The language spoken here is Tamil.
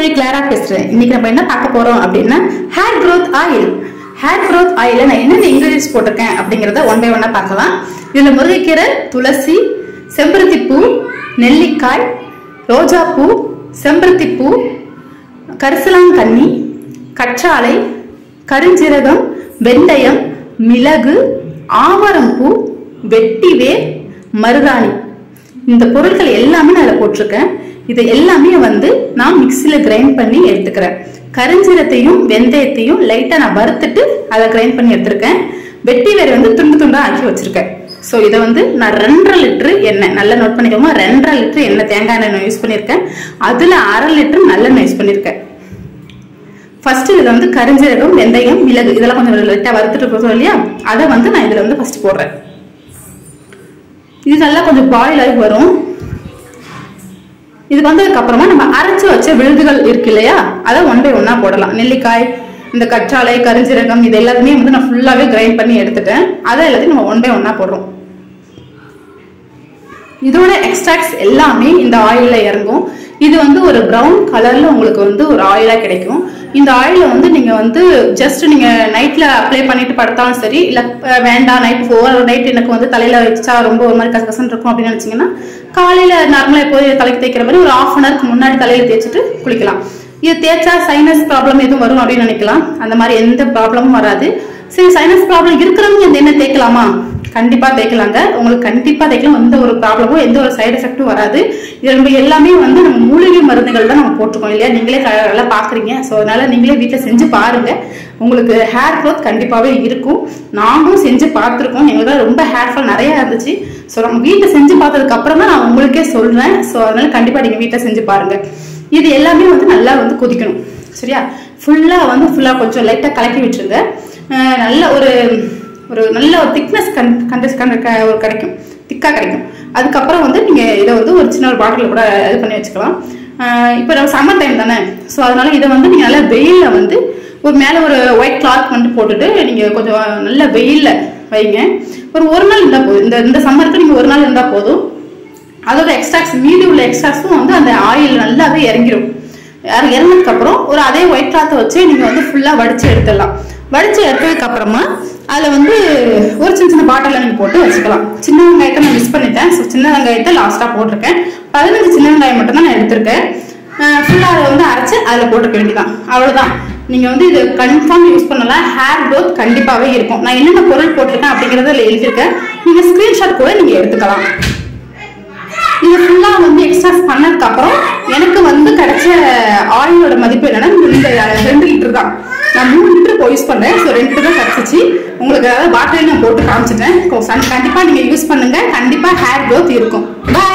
தோழி கிளாரா பேசுறேன் இன்னைக்கு நம்ம என்ன பார்க்க போறோம் அப்படின்னா hair growth oil hair growth ஆயில நான் என்னென்ன இன்கிரீடியன்ஸ் போட்டிருக்கேன் அப்படிங்கறத ஒன் பை ஒன்னா பார்க்கலாம் இதுல முருங்கைக்கீரை துளசி செம்பருத்தி பூ நெல்லிக்காய் ரோஜாப்பூ செம்பருத்தி பூ கரிசலாங்கண்ணி கற்றாழை கருஞ்சீரகம் வெந்தயம் மிளகு ஆவரம்பூ வெட்டிவேர் மருதாணி இந்த பொருட்கள் எல்லாமே நான் அதில் போட்டிருக்கேன் இது எல்லாமே வந்து நான் மிக்சியில் கிரைண்ட் பண்ணி எடுத்துக்கிறேன் கருஞ்சீரத்தையும் வெந்தயத்தையும் லைட்டாக நான் வறுத்துட்டு அதை கிரைண்ட் பண்ணி எடுத்திருக்கேன் வெட்டி வேற வந்து துண்டு துண்டாக ஆக்கி வச்சிருக்கேன் ஸோ இதை வந்து நான் ரெண்டரை லிட்டரு எண்ணெய் நல்லா நோட் பண்ணிக்கோங்க ரெண்டரை லிட்டரு எண்ணெய் தேங்காய் எண்ணெய் நான் யூஸ் பண்ணியிருக்கேன் அதில் அரை லிட்டரு நல்லெண்ணெய் யூஸ் பண்ணியிருக்கேன் ஃபர்ஸ்ட் இதில் வந்து கரிஞ்சீரகம் வெந்தயம் மிளகு இதெல்லாம் கொஞ்சம் லைட்டாக வறுத்துட்டு போதும் இல்லையா அதை வந்து நான் இதில் வந்து ஃபர்ஸ்ட் போடுறேன் இது நல்லா கொஞ்சம் பாயில் ஆகி வரும் இது வந்ததுக்கு அப்புறமா நம்ம அரைச்சு வச்ச விழுதுகள் இருக்கு இல்லையா அதை ஒன் பை ஒன்னா போடலாம் நெல்லிக்காய் இந்த கற்றாழை கரிஞ்சீரகம் இது எல்லாத்தையுமே வந்து நான் ஃபுல்லாவே கிரைண்ட் பண்ணி எடுத்துட்டேன் அதை எல்லாத்தையும் நம்ம ஒன் பை ஒன்னா போடுறோம் இதோட எக்ஸ்ட்ராக்ட்ஸ் எல்லாமே இந்த ஆயில்ல இறங்கும் இது வந்து ஒரு ப்ரௌன் கலர்ல உங்களுக்கு வந்து ஒரு ஆயிலா கிடைக்கும் இந்த ஆயில வந்து நீங்க வந்து ஜஸ்ட் நீங்க நைட்ல அப்ளை பண்ணிட்டு படுத்தாலும் சரி இல்ல அஹ், வேண்டாம் நைட் ஃபோர் நைட் எனக்கு வந்து தலையில வச்சா ரொம்ப ஒரு மாதிரி கசகசன்னு இருக்கும் அப்படின்னு நினைச்சீங்கன்னா காலையில நார்மலா எப்போது தலைக்கு தேய்க்கிற மாதிரி ஒரு ஆஃப் அன் ஹவருக்கு முன்னாடி தலையில தேய்ச்சிட்டு குளிக்கலாம் இது தேய்ச்சா சைனஸ் ப்ராப்ளம் எதுவும் வரும் அப்படின்னு நினைக்கலாம் அந்த மாதிரி எந்த ப்ராப்ளமும் வராது சரி சைனஸ் ப்ராப்ளம் இருக்கிறவங்க இந்த எண்ணெய் தேய்க்கலாமா கண்டிப்பா தேய்க்கலாங்க உங்களுக்கு கண்டிப்பா தேய்க்கலாம் எந்த ஒரு ப்ராப்ளமும் எந்த ஒரு சைடு எஃபெக்ட்டும் வராது இது நம்ம எல்லாமே வந்து நம்ம மூலிகை மருந்துகள் தான் நம்ம போட்டிருக்கோம் இல்லையா நீங்களே க- நல்லா பாக்குறீங்க ஸோ அதனால நீங்களே வீட்டில் செஞ்சு பாருங்க உங்களுக்கு ஹேர் க்ரோத் கண்டிப்பாவே இருக்கும் நாங்களும் செஞ்சு பார்த்துருக்கோம் எங்களுக்கு ரொம்ப ஹேர் ஃபால் நிறைய இருந்துச்சு ஸோ நம்ம வீட்டில் செஞ்சு பார்த்ததுக்கு அப்புறம் தான் நான் உங்களுக்கே சொல்றேன் ஸோ அதனால கண்டிப்பா நீங்க வீட்டில் செஞ்சு பாருங்க இது எல்லாமே வந்து நல்லா வந்து கொதிக்கணும் சரியா ஃபுல்லா வந்து ஃபுல்லா கொஞ்சம் லைட்டா கலக்கி விட்டுருங்க அஹ் நல்ல ஒரு ஒரு நல்ல ஒரு திக்னஸ் கன் கண்டஸ் கண்ட க- ஒரு கிடைக்கும் திக்கா கிடைக்கும் அதுக்கப்புறம் வந்து நீங்க இதை வந்து ஒரு சின்ன ஒரு பாட்டில் கூட இது பண்ணி வச்சுக்கலாம் அஹ் இப்போ நம்ம சம்மர் டைம் தானே ஸோ அதனால இதை வந்து நீங்க நல்லா வெயில்ல வந்து ஒரு மேலே ஒரு ஒயிட் கிளாத் வந்து போட்டுட்டு நீங்க கொஞ்சம் நல்ல வெயில்ல வைங்க ஒரு ஒரு நாள் இருந்தால் போதும் இந்த இந்த சம்மருக்கு நீங்க ஒரு நாள் இருந்தால் போதும் அதோட எக்ஸ்ட்ராக்ஸ் மீதி உள்ள எக்ஸ்ட்ராக்ஸும் வந்து அந்த ஆயில் நல்லாவே இறங்கிடும் இற- இறங்கினதுக்கு அப்புறம் ஒரு அதே ஒயிட் கிளாத்தை வச்சு நீங்க வந்து ஃபுல்லா வடிச்சு எடுத்துடலாம் வடிச்சு எடுத்ததுக்கு அப்புறமா அதுல வந்து ஒரு சின்ன சின்ன பாட்டில நீங்க போட்டு வச்சுக்கலாம் சின்ன வெங்காயத்தை நான் மிஸ் பண்ணிட்டேன் ஸோ சின்ன வெங்காயத்தை லாஸ்டா போட்டிருக்கேன் பதினஞ்சு சின்ன வெங்காயம் மட்டும் தான் நான் எடுத்திருக்கேன் ஃபுல்லா அதை வந்து அரைச்சு அதுல போட்டுக்க வேண்டியதான் அவ்வளவுதான் நீங்க வந்து இது கன்ஃபார்ம் யூஸ் பண்ணலாம் ஹேர் growth கண்டிப்பாவே இருக்கும் நான் என்னென்ன பொருள் போட்டிருக்கேன் அப்படிங்கறத இதுல எழுதியிருக்கேன் நீங்க ஸ்கிரீன்ஷாட் கூட நீங்க எடுத்துக்கலாம் இது ஃபுல்லா வந்து எக்ஸ்ட்ராஸ் பண்ணதுக்கு அப்புறம் எனக்கு வந்து கிடைச்ச ஆயிலோட மதிப்பு என்னன்னா இந்த ரெண்டு லிட்டர் தான் நான் மூணு லிட்டர் யூஸ் பண்றேன் ஸோ ரெண்டு லிட்டர் தான் கிடைச்சிச்சு உங்களுக்கு அதாவது பாட்டில் நான் போட்டு காமிச்சிட்டேன் கண்டிப்பா நீங்க யூஸ் பண்ணுங்க கண்டிப்பா ஹேர் growth இருக்கும் பாய்